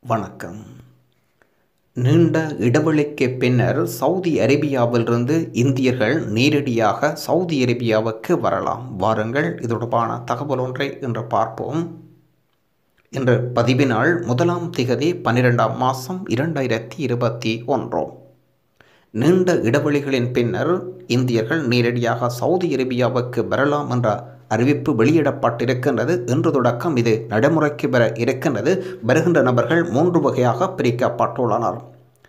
வணக்கம் நீண்ட இடைவெளிக்கு பின்னர் சவுதி அரேபியாவிலிருந்து இந்தியர்கள் நேரடியாக சவுதி அரேபியாவுக்கு வரலாம் வாருங்கள் இது தொடர்பான தகவல் ஒன்றை இன்று பார்ப்போம் இன்று பதிவினால் முதலாம் திகதி பன்னிரெண்டாம் மாதம் இரண்டாயிரத்தி இருபத்தி ஒன்றோம் நீண்ட இடைவெளிகளின் பின்னர் இந்தியர்கள் நேரடியாக சவுதி அரேபியாவுக்கு வரலாம் என்ற அறிவிப்பு வெளியிடப்பட்டிருக்கின்றது இன்று தொடக்கம் இது நடைமுறைக்கு வர இருக்கின்றது வருகின்ற நபர்கள் மூன்று வகையாக பிரிக்கப்பட்டுள்ளனர்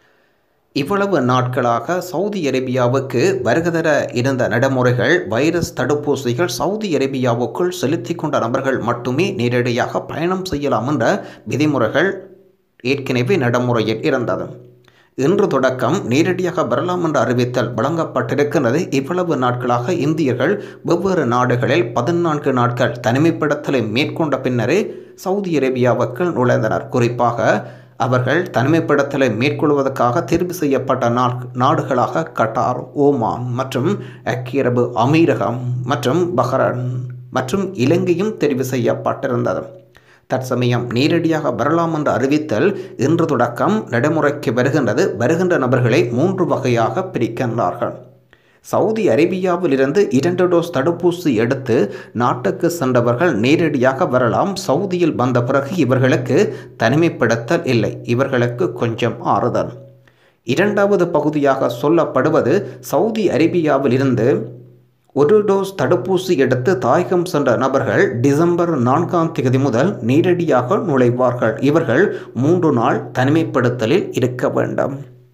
இவ்வளவு நாட்களாக சவுதி அரேபியாவுக்கு வருகதர இருந்த நடைமுறைகள் வைரஸ் தடுப்பூசிகள் சவுதி அரேபியாவுக்குள் செலுத்தி கொண்ட நபர்கள் மட்டுமே நேரடியாக பயணம் செய்யலாம் என்ற விதிமுறைகள் ஏற்கனவே நடைமுறையில் இருந்தது இன்று தொடக்கம் நேரடியாக வரலாம் என்ற அறிவித்தல் வழங்கப்பட்டிருக்கிறது இவ்வளவு நாட்களாக இந்தியர்கள் வெவ்வேறு நாடுகளில் பதினான்கு நாட்கள் தனிமைப்படுத்தலை மேற்கொண்ட பின்னரே சவுதி அரேபியாவுக்கு நுழைந்தனர் குறிப்பாக அவர்கள் தனிமைப்படுத்தலை மேற்கொள்வதற்காக தேர்வு செய்யப்பட்ட நாடுகளாக கட்டார் ஓமான் மற்றும் ஐக்கிய அரபு அமீரகம் மற்றும் பஹ்ரைன் மற்றும் இலங்கையும் தெரிவு செய்யப்பட்டிருந்தது தற்சமயம் நேரடியாக வரலாம் என்ற அறிவித்தல் இன்று தொடக்கம் நடைமுறைக்கு வருகின்றது வருகின்ற நபர்களை மூன்று வகையாக பிரிக்கின்றார்கள் சவுதி அரேபியாவில் இருந்து இரண்டு டோஸ் தடுப்பூசி எடுத்து நாட்டுக்கு சென்றவர்கள் நேரடியாக வரலாம் சவுதியில் வந்த பிறகு இவர்களுக்கு தனிமைப்படுத்தல் இல்லை இவர்களுக்கு கொஞ்சம் ஆறுதல் இரண்டாவது பகுதியாக சொல்லப்படுவது சவுதி அரேபியாவில் இருந்து ஒரு டோஸ் தடுப்பூசி எடுத்து தாயகம் சென்ற நபர்கள் டிசம்பர் நான்காம் தேதி முதல் நேரடியாக நுழைவார்கள் இவர்கள் மூன்று நாள் தனிமைப்படுத்தலில் இருக்க வேண்டும்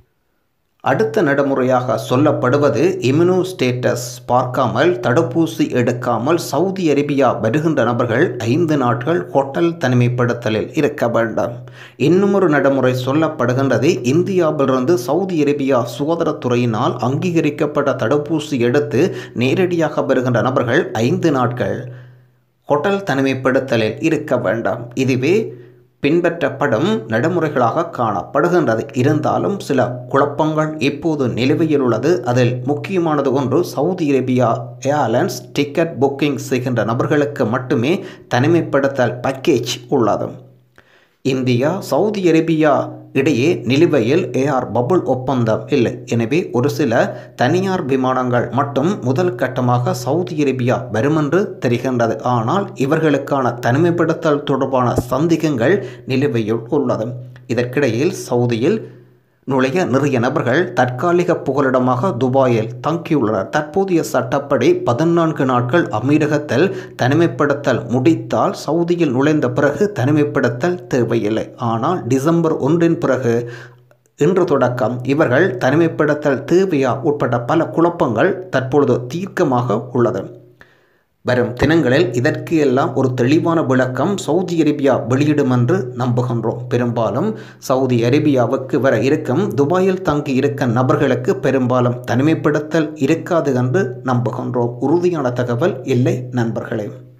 அடுத்த நடைமுறையாக சொல்லப்படுவது இம்யூனோ ஸ்டேட்டஸ் பார்க்காமல் தடுப்பூசி எடுக்காமல் சவுதி அரேபியா வருகின்ற நபர்கள் ஐந்து நாட்கள் ஹோட்டல் தனிமைப்படுத்தலில் இருக்க வேண்டும் இன்னும் ஒரு நடைமுறை சொல்லப்படுகின்றது இந்தியாவிலிருந்து சவுதி அரேபியா சுகாதாரத்துறையினால் அங்கீகரிக்கப்பட்ட தடுப்பூசி எடுத்து நேரடியாக வருகின்ற நபர்கள் ஐந்து நாட்கள் ஹோட்டல் தனிமைப்படுத்தலில் இருக்க வேண்டாம் இதுவே பின்பற்றப்படும் நடைமுறைகளாக காணப்படுகின்றது இருந்தாலும் சில குழப்பங்கள் இப்போது நிலுவையில் உள்ளது அதில் முக்கியமானது ஒன்று Saudi Arabia airlines ticket booking செய்கின்ற நபர்களுக்கு மட்டுமே தனிமைப்படுத்தல் பேக்கேஜ் உள்ளது இந்தியா சவுதி அரேபியா இடையே நிலுவையில் ஏஆர் பபுள் ஒப்பந்தம் இல்லை எனவே ஒரு சில தனியார் விமானங்கள் மட்டும் முதல் கட்டமாக சவுதி அரேபியா வருமென்று தெரிகின்றது ஆனால் இவர்களுக்கான தனிமைப்படுத்தல் தொடர்பான சந்தேகங்கள் நிலுவையில் உள்ளது இதற்கிடையில் சவுதியில் நுழைய நிறைய நபர்கள் தற்காலிக புகலிடமாக துபாயில் தங்கியுள்ளனர் தற்போதைய சட்டப்படி பதினான்கு நாட்கள் அமீரகத்தில் தனிமைப்படுத்தல் முடித்தால் சவுதியில் நுழைந்த பிறகு தனிமைப்படுத்தல் தேவையில்லை ஆனால் டிசம்பர் ஒன்றின் பிறகு இன்று தொடக்கம் இவர்கள் தனிமைப்படுத்தல் தேவையா உட்பட்ட பல குழப்பங்கள் தற்பொழுது தீர்க்கமாக உள்ளது வரும் தினங்களில் இதற்கு எல்லாம் ஒரு தெளிவான விளக்கம் சவுதி அரேபியா வெளியிடும் என்று நம்புகின்றோம் பெரும்பாலும் சவுதி அரேபியாவுக்கு வர இருக்கும் துபாயில் தங்கி இருக்க நபர்களுக்கு பெரும்பாலும் தனிமைப்படுத்தல் இருக்காது என்று நம்புகின்றோம் உறுதியான தகவல் இல்லை நண்பர்களே